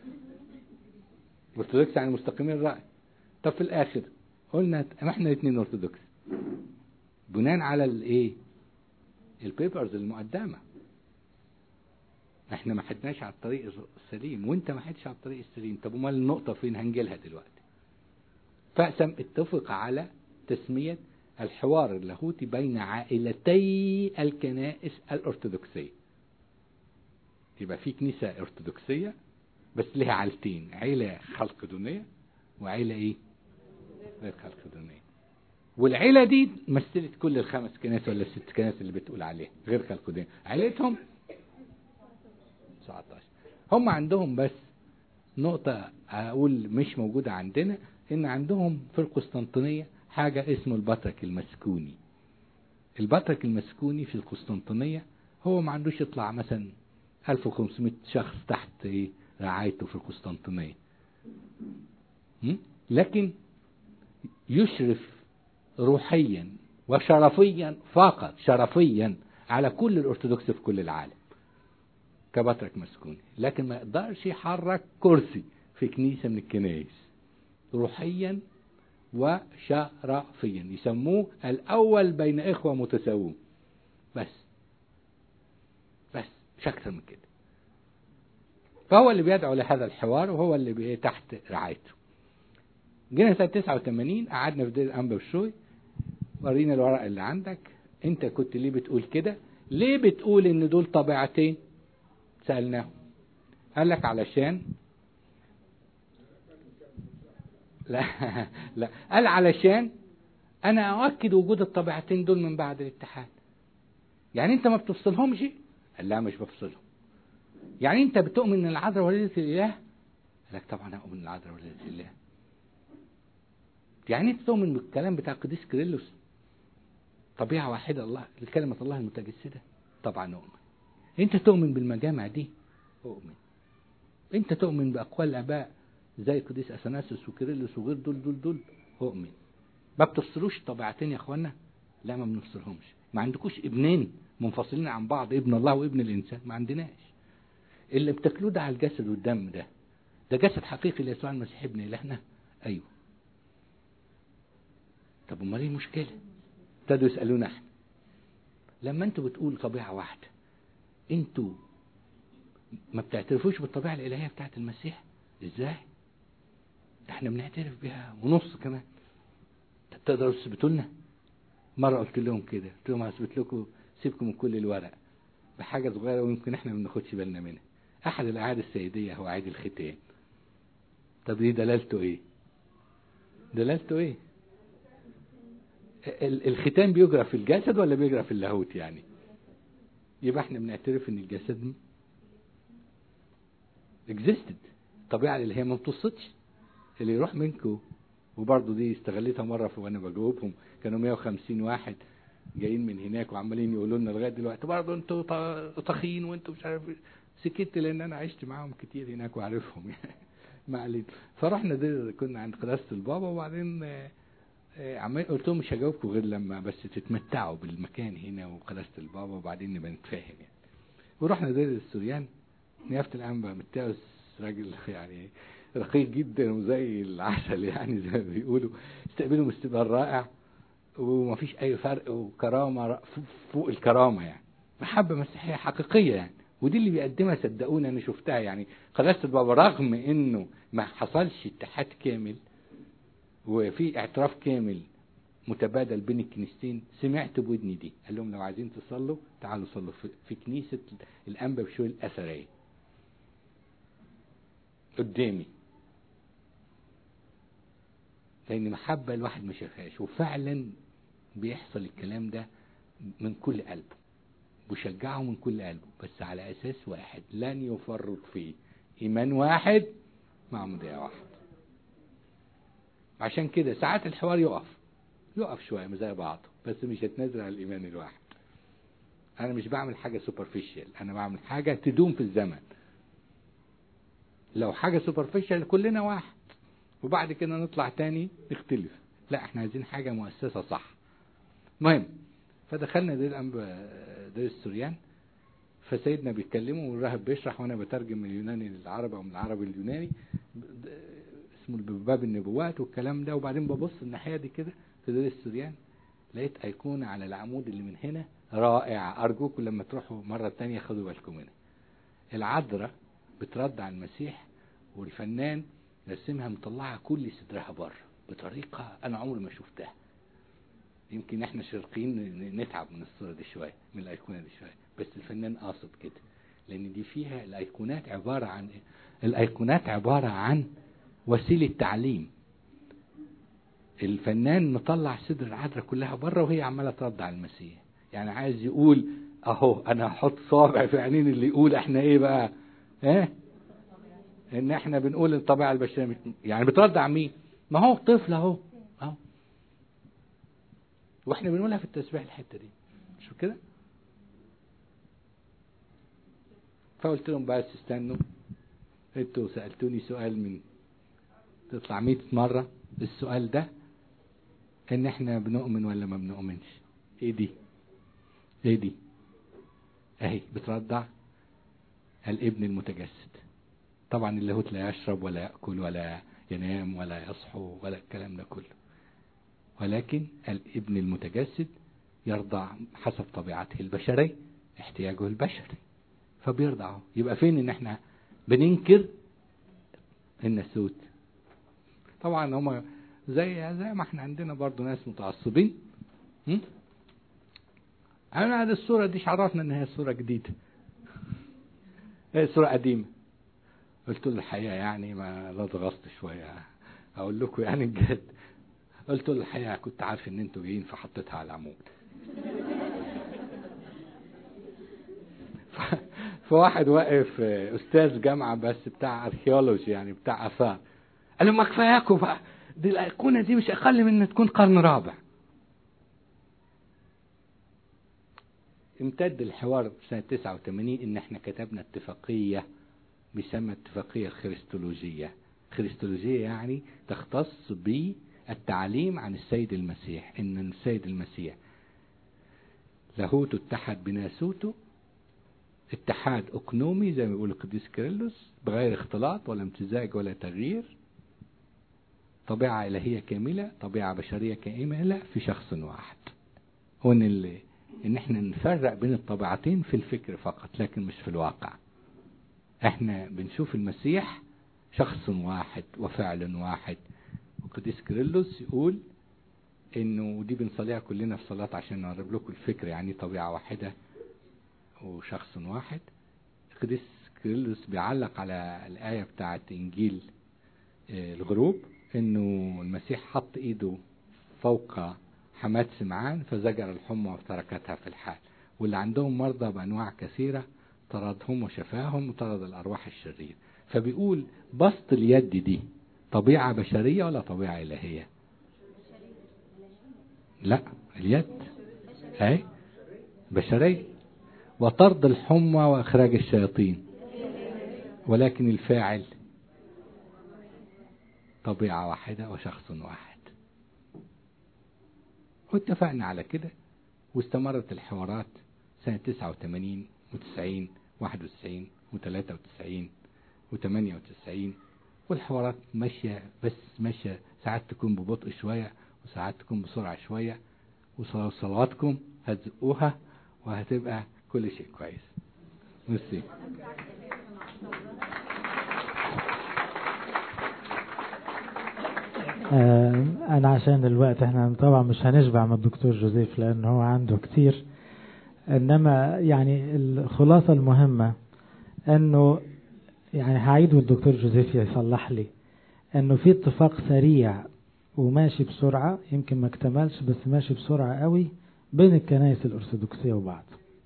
ارثوذكس يعني مستقيمين الرأي طب في الاخر قلنا ما احنا الاثنين ارثوذكس بناء على الايه البيبرز المقدمه احنا ما حدناش على الطريق السليم وانت ما حدش على الطريق السليم طب امال النقطه فين هنجيلها دلوقتي فأسم اتفق على تسمية الحوار اللاهوتي بين عائلتي الكنائس الأرثوذكسية يبقى في كنيسة أرثوذكسية بس لها عيلتين عيلة خلقدونية وعيلة ايه غير خلقدونية والعيلة دي مثلت كل الخمس كنائس ولا الست كنائس اللي بتقول عليها غير خلقدونية عيلتهم 19 هم عندهم بس نقطة أقول مش موجودة عندنا إن عندهم في القسطنطينية حاجة اسمه البطرك المسكوني البطرك المسكوني في القسطنطينية هو ما عندوش يطلع مثلا 1500 شخص تحت إيه رعايته في القسطنطينية م? لكن يشرف روحيا وشرفيا فقط شرفيا على كل الأرثوذكس في كل العالم كبطرك مسكوني لكن ما يقدرش يحرك كرسي في كنيسة من الكنائس روحيا وشرفيا يسموه الأول بين إخوة متساوون بس بس مش أكثر من كده فهو اللي بيدعو لهذا الحوار وهو اللي بي تحت رعايته جينا سنة 89 قعدنا في دير الأنبا بشوي ورينا الورق اللي عندك انت كنت ليه بتقول كده ليه بتقول ان دول طبيعتين سألناه قال لك علشان لا لا قال علشان انا اؤكد وجود الطبيعتين دول من بعد الاتحاد يعني انت ما بتفصلهمش قال لا مش بفصلهم يعني انت بتؤمن ان العذراء وليدة الاله قال لك طبعا اؤمن ان العذراء وليدة الاله يعني انت تؤمن بالكلام بتاع القديس كيرلس طبيعة واحدة الله كلمة الله المتجسدة طبعا أؤمن أنت تؤمن بالمجامع دي أؤمن أنت تؤمن بأقوال الآباء زي القديس أثناسيوس وكيرلس وغير دول دول دول أؤمن ما بتفصلوش طبيعتين يا أخوانا لا ما بنفصلهمش ما عندكوش ابنين منفصلين عن بعض ابن الله وابن الإنسان ما عندناش اللي بتاكلوه ده على الجسد والدم ده ده جسد حقيقي ليسوع المسيح ابن إلهنا أيوه طب امال ايه المشكله ابتدوا يسالونا احنا لما انتوا بتقول طبيعه واحده انتوا ما بتعترفوش بالطبيعه الالهيه بتاعت المسيح ازاي ده احنا بنعترف بيها ونص كمان طب تقدروا تثبتوا لنا مره قلت لهم كده قلت لهم هثبت لكم سيبكم من كل الورق بحاجه صغيره ويمكن احنا ما بناخدش بالنا منها احد الاعياد السيديه هو عيد الختان طب دي دلالته ايه دلالته ايه الختان بيجرى في الجسد ولا بيجرى في اللاهوت يعني يبقى احنا بنعترف ان الجسد existed الطبيعة اللي هي ما بتوصلش اللي يروح منكم وبرضه دي استغليتها مرة في وانا بجاوبهم كانوا 150 واحد جايين من هناك وعمالين يقولوا لنا لغايه دلوقتي برضه انتوا ط- طخين وانتوا مش عارف إيه. سكت لان انا عشت معاهم كتير هناك وعارفهم يعني ما علينا فرحنا دي كنا عند قداسه البابا وبعدين آه، آه، عمال قلت لهم مش هجاوبكم غير لما بس تتمتعوا بالمكان هنا وقداسه البابا وبعدين نبقى نتفاهم يعني ورحنا دير السوريان نيافه الانبا متاوس راجل يعني رقيق جدا وزي العسل يعني زي ما بيقولوا استقبلهم استقبال رائع ومفيش اي فرق وكرامه ر- فوق الكرامه يعني محبه مسيحيه حقيقيه يعني ودي اللي بيقدمها صدقوني انا شفتها يعني قداسه البابا رغم انه ما حصلش اتحاد كامل وفي اعتراف كامل متبادل بين الكنيستين سمعت بودني دي قال لهم لو عايزين تصلوا تعالوا صلوا في, في كنيسه الانبا بشوي الاثريه قدامي لان محبه الواحد ما شافهاش وفعلا بيحصل الكلام ده من كل قلبه بشجعه من كل قلبه بس على اساس واحد لن يفرط فيه ايمان واحد مع مضيع واحد عشان كده ساعات الحوار يقف يقف شويه زي بعضه بس مش هتنازل على الايمان الواحد انا مش بعمل حاجه سوبرفيشال انا بعمل حاجه تدوم في الزمن لو حاجه سوبرفيشال كلنا واحد وبعد كده نطلع تاني نختلف لا احنا عايزين حاجه مؤسسه صح المهم فدخلنا دير الأنبا دير السوريان فسيدنا بيتكلموا والراهب بيشرح وانا بترجم من اليوناني للعربي او من العربي لليوناني ب- اسمه باب النبوات والكلام ده وبعدين ببص الناحيه دي كده في دير السوريان لقيت ايقونه على العمود اللي من هنا رائع ارجوكم لما تروحوا مره تانية خدوا بالكم منها العذراء بترد على المسيح والفنان رسمها مطلعه كل صدرها بره بطريقه انا عمري ما شفتها يمكن احنا شرقيين ن- نتعب من الصوره دي شويه من الايقونه دي شويه بس الفنان قاصد كده لان دي فيها الايقونات عباره عن إيه؟ الايقونات عباره عن وسيله تعليم الفنان مطلع صدر العذراء كلها بره وهي عماله ترد على المسيح يعني عايز يقول اهو انا هحط صابع في عينين اللي يقول احنا ايه بقى ايه ان احنا بنقول الطبيعه البشريه مش يعني بترد على مين ما هو طفل اهو اهو واحنا بنقولها في التسبيح الحته دي مش كده فقلت لهم بس استنوا انتوا سالتوني سؤال من تطلع 100 مره السؤال ده ان احنا بنؤمن ولا ما بنؤمنش ايه دي ايه دي اهي بترضع الابن المتجسد طبعا اللاهوت لا يشرب ولا ياكل ولا ينام ولا يصحو ولا الكلام ده كله ولكن الابن المتجسد يرضع حسب طبيعته البشرية احتياجه البشري فبيرضعه يبقى فين ان احنا بننكر الناسوت طبعا هما زي زي ما احنا عندنا برضو ناس متعصبين م? انا هذه الصورة دي عرفنا ان هي صورة جديدة هي صورة قديمة قلت له الحقيقة يعني ما لا ضغطت شوية اقول لكم يعني بجد قلت له الحقيقة كنت عارف ان انتوا جايين فحطيتها على العمود ف- فواحد واقف آه، استاذ جامعة بس بتاع اركيولوجي يعني بتاع اثار قال له ما كفاياكوا بقى دي الايقونة دي مش اقل من ان تكون قرن رابع امتد الحوار في سنة 89 ان احنا كتبنا اتفاقية بيسمى اتفاقية خريستولوجية خريستولوجية يعني تختص بالتعليم عن السيد المسيح ان السيد المسيح لاهوته اتحد بناسوته اتحاد اقنومي زي ما بيقول القديس كيرلس بغير اختلاط ولا امتزاج ولا تغيير طبيعة إلهية كاملة طبيعة بشرية كاملة في شخص واحد وإن ال... إن إحنا نفرق بين الطبيعتين في الفكر فقط لكن مش في الواقع إحنا بنشوف المسيح شخص واحد وفعل واحد القديس كيرلس يقول إنه ودي بنصليها كلنا في صلاة عشان نقرب لكم الفكر يعني طبيعة واحدة وشخص واحد القديس كيرلس بيعلق على الآية بتاعت إنجيل آه، الغروب إنه المسيح حط إيده فوق حماة سمعان فزجر الحمى وتركتها في الحال واللي عندهم مرضى بأنواع كثيرة طردهم وشفاهم وطرد الأرواح الشريرة فبيقول بسط اليد دي طبيعة بشرية ولا طبيعة إلهية لا اليد اهي بشرية وطرد الحمى وإخراج الشياطين ولكن الفاعل طبيعة واحدة وشخص واحد واتفقنا على كده واستمرت الحوارات سنة 89 و90 91 و93 و98 والحوارات ماشية بس ماشية ساعات تكون ببطء شوية وساعات تكون بسرعة شوية وصلواتكم هتزقوها وهتبقى كل شيء كويس ميرسي آه انا عشان الوقت احنا طبعا مش هنشبع من الدكتور جوزيف لان هو عنده كتير انما يعني الخلاصة المهمة انه يعني هعيد والدكتور جوزيف يصلح لي انه في اتفاق سريع وماشي بسرعة يمكن ما اكتملش بس ماشي بسرعة قوي بين الكنائس الأرثوذكسية وبعض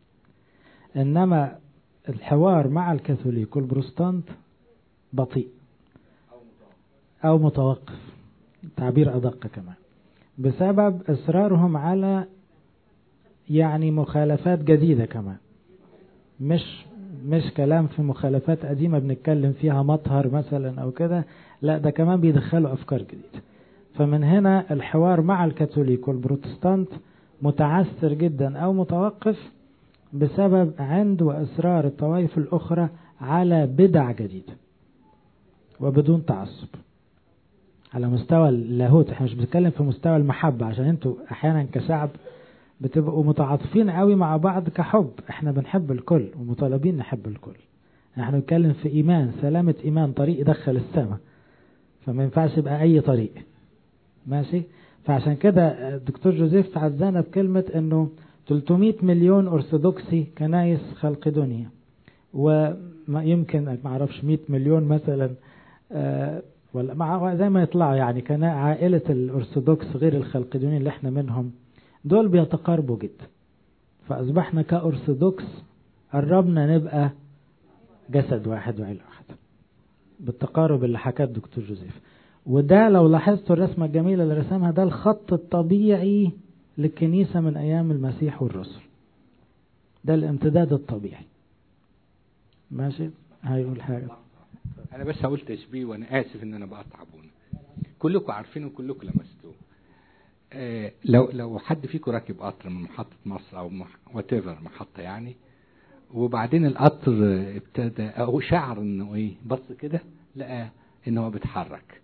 إنما الحوار مع الكاثوليك والبروستانت بطيء أو متوقف تعبير أدق كمان بسبب إصرارهم على يعني مخالفات جديدة كمان مش مش كلام في مخالفات قديمة بنتكلم فيها مطهر مثلا أو كده لا ده كمان بيدخلوا أفكار جديدة فمن هنا الحوار مع الكاثوليك والبروتستانت متعثر جدا أو متوقف بسبب عند وإصرار الطوائف الأخرى على بدع جديدة وبدون تعصب على مستوى اللاهوت احنا مش بنتكلم في مستوى المحبة عشان انتوا احيانا كشعب بتبقوا متعاطفين قوي مع بعض كحب احنا بنحب الكل ومطالبين نحب الكل احنا بنتكلم في ايمان سلامة ايمان طريق يدخل السماء فما ينفعش يبقى اي طريق ماشي فعشان كده الدكتور جوزيف عزانا بكلمة انه 300 مليون ارثوذكسي كنايس خلق دنيا وما يمكن ما اعرفش 100 مليون مثلا آه ولا مع زي ما يطلعوا يعني كان عائلة الارثوذكس غير الخلقدونيين اللي احنا منهم دول بيتقاربوا جدا فاصبحنا كارثوذكس قربنا نبقى جسد واحد وعيلة واحدة بالتقارب اللي حكاه الدكتور جوزيف وده لو لاحظتوا الرسمة الجميلة اللي رسمها ده الخط الطبيعي للكنيسة من أيام المسيح والرسل ده الامتداد الطبيعي ماشي هيقول حاجة انا بس هقول تشبيه وانا اسف ان انا بقطع ابونا كلكم عارفينه وكلكم لمستوه آه لو لو حد فيكم راكب قطر من محطة مصر او وات محطة يعني وبعدين القطر ابتدى او شعر انه ايه بص كده لقى ان هو بيتحرك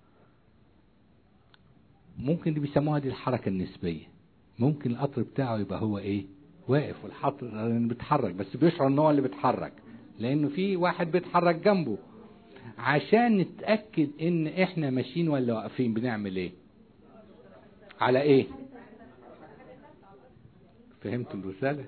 ممكن دي بيسموها دي الحركة النسبية ممكن القطر بتاعه يبقى هو ايه واقف والقطر بيتحرك بس بيشعر ان هو اللي بيتحرك لانه في واحد بيتحرك جنبه عشان نتأكد ان احنا ماشيين ولا واقفين بنعمل ايه على ايه فهمتوا الرسالة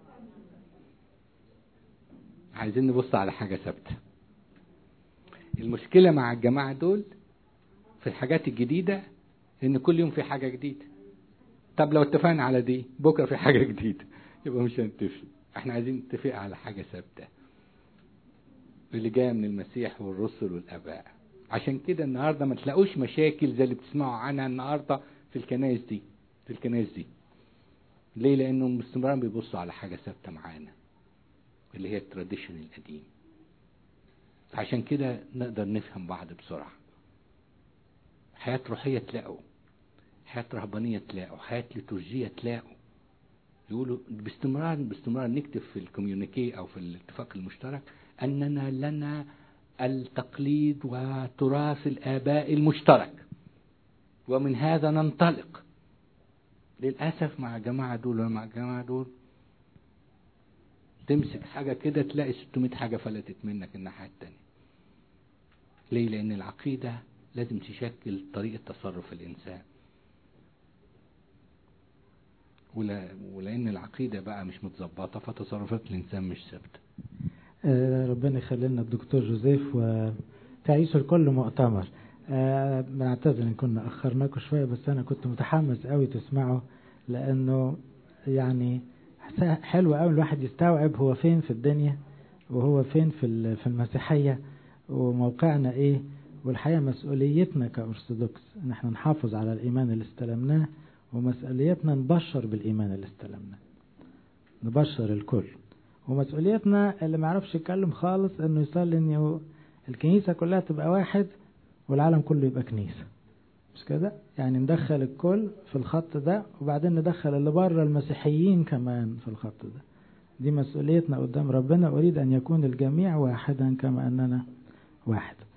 عايزين نبص على حاجة ثابتة المشكلة مع الجماعة دول في الحاجات الجديدة ان كل يوم في حاجة جديدة طب لو اتفقنا على دي بكرة في حاجة جديدة يبقى مش هنتفق احنا عايزين نتفق على حاجة ثابتة اللي جاية من المسيح والرسل والاباء عشان كده النهاردة ما تلاقوش مشاكل زي اللي بتسمعوا عنها النهاردة في الكنائس دي في الكنائس دي ليه لانهم باستمرار بيبصوا على حاجة ثابتة معانا اللي هي التراديشن القديم عشان كده نقدر نفهم بعض بسرعة حياة روحية تلاقوا حياة رهبانية تلاقوا حياة ليتورجية تلاقوا يقولوا باستمرار باستمرار نكتب في الكوميونيكي او في الاتفاق المشترك اننا لنا التقليد وتراث الاباء المشترك ومن هذا ننطلق للاسف مع الجماعه دول ومع الجماعه دول تمسك حاجة كده تلاقي 600 حاجة فلتت منك الناحية التانية ليه لأن العقيدة لازم تشكل طريقة تصرف الإنسان ولا ولأن العقيدة بقى مش متظبطة فتصرفات الإنسان مش ثابتة آه ربنا يخلي لنا الدكتور جوزيف وتعيشوا الكل مؤتمر آه بنعتذر ان كنا اخرناكم شويه بس انا كنت متحمس قوي تسمعوا لانه يعني حلو قوي الواحد يستوعب هو فين في الدنيا وهو فين في في المسيحية وموقعنا ايه والحقيقة مسؤوليتنا كأرثوذكس ان احنا نحافظ على الإيمان اللي استلمناه ومسؤوليتنا نبشر بالإيمان اللي استلمناه نبشر الكل ومسؤوليتنا اللي ما يعرفش يتكلم خالص انه يصلي ان الكنيسة كلها تبقى واحد والعالم كله يبقى كنيسة مش كده يعني ندخل الكل في الخط ده وبعدين ندخل اللي بره المسيحيين كمان في الخط ده دي مسؤوليتنا قدام ربنا أريد أن يكون الجميع واحدا كما أننا واحد